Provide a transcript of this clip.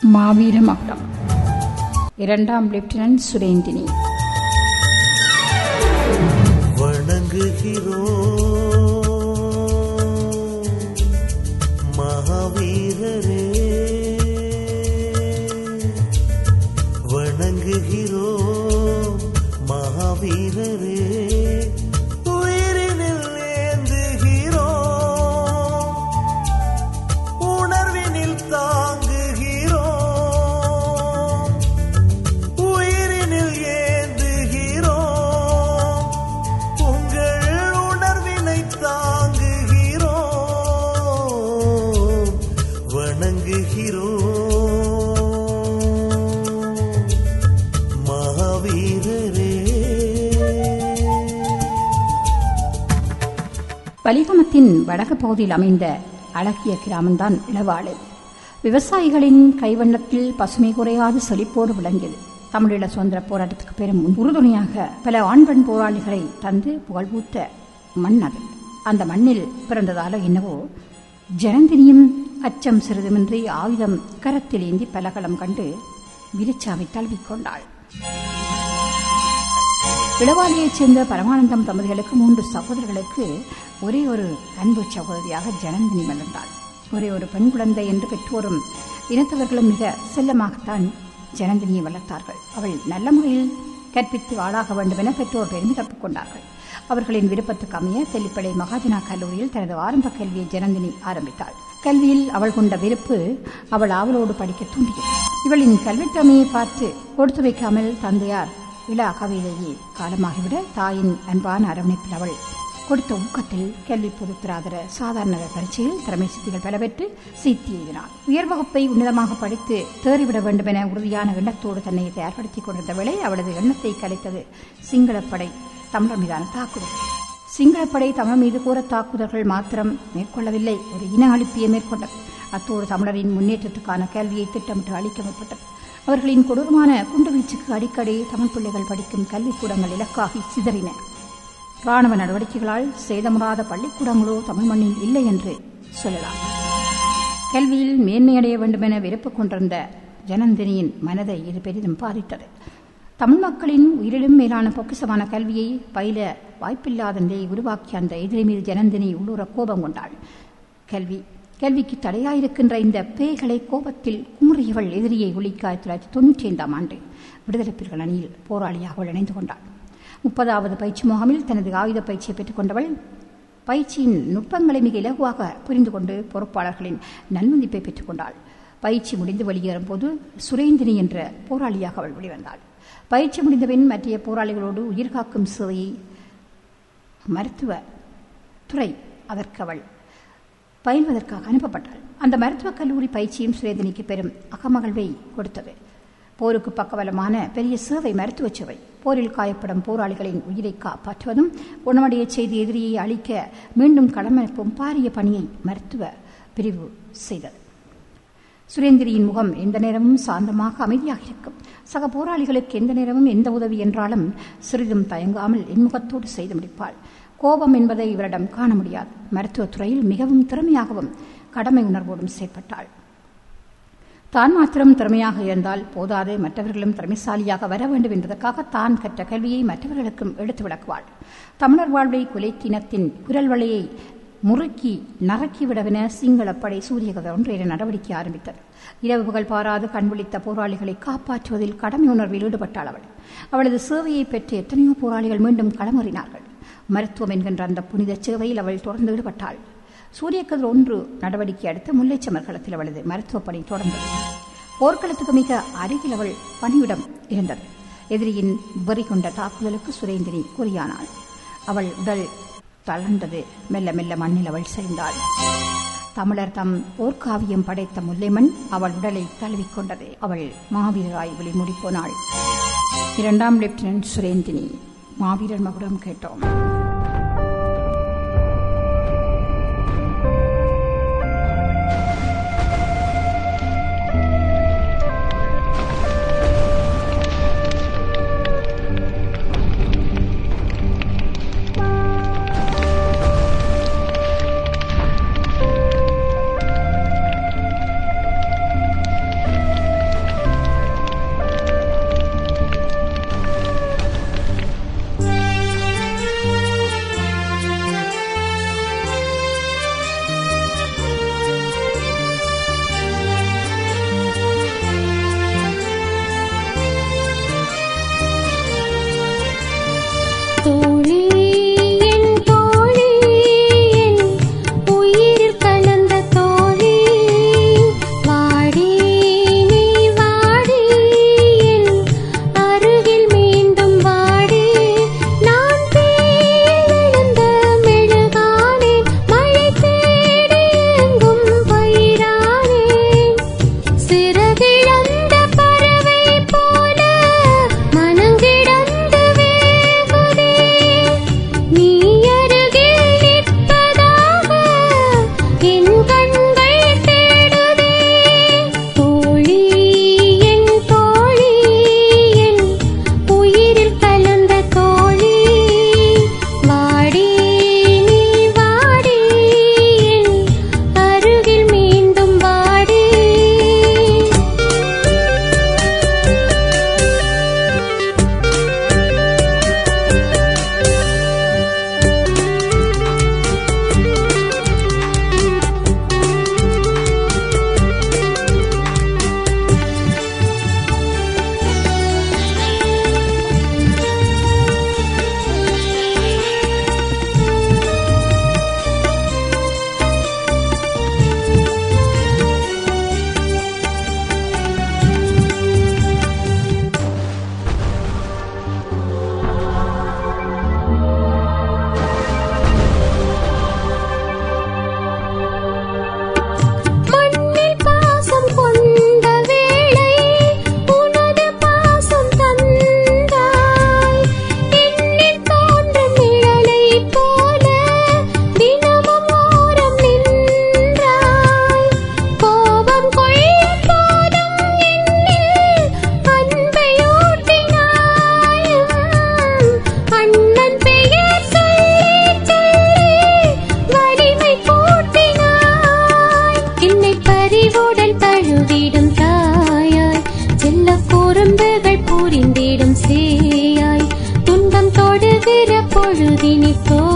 மாவீர மகுடம் இரண்டாம் லெப்டினன்ட் சுரேந்தினி வணங்குகிறோம் மகாவீரரே வணங்குகிறோம் மகாவீரரே உயிரினில் ஏந்துகிறோம் உணர்வினில் தாங்குகிறோம் உயிரினில் ஏந்துகிறோம் உங்கள் உணர்வினை தாங்குகிறோம் வணங்குகிறோம் மகாவீரரே வலிகமத்தின் வடக்கு பகுதியில் அமைந்த அழகிய கிராமம்தான் இளவாளு விவசாயிகளின் கைவண்ணத்தில் பசுமை குறையாத செழிப்போடு விளங்கியது தமிழீழ சுதந்திர போராட்டத்துக்கு பெரும் உறுதுணையாக பல ஆண் பெண் போராளிகளை தந்து புகழ்பூத்த மண் அது அந்த மண்ணில் பிறந்ததால என்னவோ ஜனந்தினியும் அச்சம் சிறிதுமின்றி ஆயுதம் கரத்தில் ஏந்தி பலகலம் கண்டு விரிச்சாவை தழுவிக்கொண்டாள் இளவாலியைச் சேர்ந்த பரமானந்தம் தம்பதிகளுக்கு மூன்று சகோதரர்களுக்கு ஒரே ஒரு அன்பு சகோதரியாக ஜனந்தினி வளர்ந்தாள் ஒரே ஒரு பெண் குழந்தை என்று பெற்றோரும் இனத்தவர்களும் மிக செல்லமாகத்தான் ஜனந்தினியை வளர்த்தார்கள் அவள் நல்ல முறையில் கற்பித்து ஆளாக வேண்டும் என பெற்றோர் பெருமிதப்புக் கொண்டார்கள் அவர்களின் விருப்பத்துக்கு அமைய தெல்லிப்படை மகாஜனா கல்லூரியில் தனது ஆரம்ப கல்வியை ஜனந்தினி ஆரம்பித்தாள் கல்வியில் அவள் கொண்ட விருப்பு அவள் ஆவலோடு படிக்க தூண்டியது இவளின் கல்வித்திறமையை பார்த்து கொடுத்து வைக்காமல் தந்தையார் விழா கவியிலேயே காலமாகிவிட தாயின் அன்பான அரவணைப்பில் அவள் கொடுத்த ஊக்கத்தில் கல்வி பொதுத்திராதர சாதாரண பரீட்சையில் திறமை சித்திகள் பல பெற்று சீத்தி எழுதினார் உயர் வகுப்பை உன்னதமாக படித்து தேறிவிட வேண்டும் என உறுதியான எண்ணத்தோடு தன்னை தயார்படுத்திக் கொண்டிருந்த வேளை அவளது எண்ணத்தை கலைத்தது சிங்களப்படை தமிழர் மீதான தாக்குதல் சிங்களப்படை தமிழர் மீது கூற தாக்குதல்கள் மாத்திரம் மேற்கொள்ளவில்லை ஒரு இன அழிப்பியை மேற்கொண்டது அத்தோடு தமிழரின் முன்னேற்றத்துக்கான கல்வியை திட்டமிட்டு அளிக்க முற்பட்டது அவர்களின் கொடூரமான குண்டுவீச்சுக்கு அடிக்கடி தமிழ் பிள்ளைகள் படிக்கும் கல்விக்கூடங்கள் இலக்காகி சிதறின ராணுவ நடவடிக்கைகளால் சேதமுறாத பள்ளிக்கூடங்களோ தமிழ் மண்ணில் இல்லை என்று சொல்லலாம் கல்வியில் மேன்மையடைய வேண்டுமென விருப்பு கொண்டிருந்த ஜனந்தினியின் மனதை இது பெரிதும் பாதித்தது தமிழ் மக்களின் உயிரிலும் மேலான பொக்கிசமான கல்வியை பயில வாய்ப்பில்லாத நிலையை உருவாக்கிய அந்த எதிரி மீது ஜனந்தினி உள்ளூர கோபம் கொண்டாள் கல்வி கல்விக்கு தடையாயிருக்கின்ற இந்த பேய்களை கோபத்தில் குமுறியவள் எதிரியை ஒழிக்க ஆயிரத்தி தொள்ளாயிரத்தி தொண்ணூற்றி ஐந்தாம் ஆண்டு விடுதலை புலிகள் அணியில் போராளியாக அவள் இணைந்து கொண்டாள் முப்பதாவது பயிற்சி முகாமில் தனது ஆயுத பயிற்சியை பெற்றுக்கொண்டவள் பயிற்சியின் நுட்பங்களை மிக இலகுவாக புரிந்து கொண்டு பொறுப்பாளர்களின் நன்மதிப்பை பெற்றுக்கொண்டாள் பயிற்சி முடிந்து வெளியேறும் போது சுரேந்தினி என்ற போராளியாக அவள் வெளிவந்தாள் பயிற்சி முடிந்தபின் மற்ற போராளிகளோடு உயிர்காக்கும் சேவையை மருத்துவ துறை அதற்கு அவள் பயில்வதற்காக அனுப்பப்பட்டாள் அந்த மருத்துவக் கல்லூரி பயிற்சியும் சுரேந்தினிக்கு பெரும் அகமகிழ்வை கொடுத்தது போருக்கு பக்கபலமான பெரிய சேவை மருத்துவ சேவை போரில் காயப்படும் போராளிகளின் உயிரை காப்பாற்றுவதும் குணமடைய செய்து எதிரியை அழிக்க மீண்டும் களமளிப்பும் பாரிய பணியை மருத்துவ பிரிவு செய்தது சுரேந்திரியின் முகம் எந்த நேரமும் சாந்தமாக அமைதியாக இருக்கும் சக போராளிகளுக்கு எந்த நேரமும் எந்த உதவி என்றாலும் சிறிதும் தயங்காமல் இன்முகத்தோடு செய்து முடிப்பாள் கோபம் என்பதை இவரிடம் காண முடியாது மருத்துவத் துறையில் மிகவும் திறமையாகவும் கடமை உணர்வோடும் செயற்பட்டாள் தான் மாத்திரம் திறமையாக இருந்தால் போதாது மற்றவர்களும் திறமைசாலியாக வர வேண்டும் என்பதற்காக தான் கற்ற கல்வியை மற்றவர்களுக்கும் எடுத்து விளக்குவாள் தமிழர் வாழ்வை குலைத்தினத்தின் குரல் வலையை முறுக்கி நறுக்கிவிடவென சிங்களப்படை சூரியகதை ஒன்று என நடவடிக்கை ஆரம்பித்தது இரவு புகழ் பாராது கண்விழித்த போராளிகளை காப்பாற்றுவதில் கடமை உணர்வில் ஈடுபட்டாள் அவள் அவளது சேவையை பெற்று எத்தனையோ போராளிகள் மீண்டும் களமறினார்கள் மருத்துவம் என்கின்ற அந்த புனித சேவையில் அவள் தொடர்ந்து ஈடுபட்டாள் சூரியக்கதிர் ஒன்று நடவடிக்கை அடுத்து முல்லைச்சமர்களத்தில் அவளது மருத்துவப் பணி தொடர்ந்தது போர்க்களத்துக்கு மிக அருகில் அவள் பணியிடம் இருந்தது எதிரியின் வெறி கொண்ட தாக்குதலுக்கு சுரேந்திரி குறியானாள் அவள் உடல் தளர்ந்தது மெல்ல மெல்ல மண்ணில் அவள் சரிந்தாள் தமிழர் தம் போர்க்காவியம் படைத்த முல்லைமண் அவள் உடலை தழுவிக்கொண்டது அவள் மாவீரராய் விழிமூடி போனாள் இரண்டாம் லெப்டினன்ட் சுரேந்தினி மாவீரர் மகுடம் கேட்டோம் கனிவுடன் தழுவிடும் தாயாய் செல்ல குறும்புகள் புரிந்திடும் சேயாய் துன்பம் தொடுகிற பொழுதினி தோ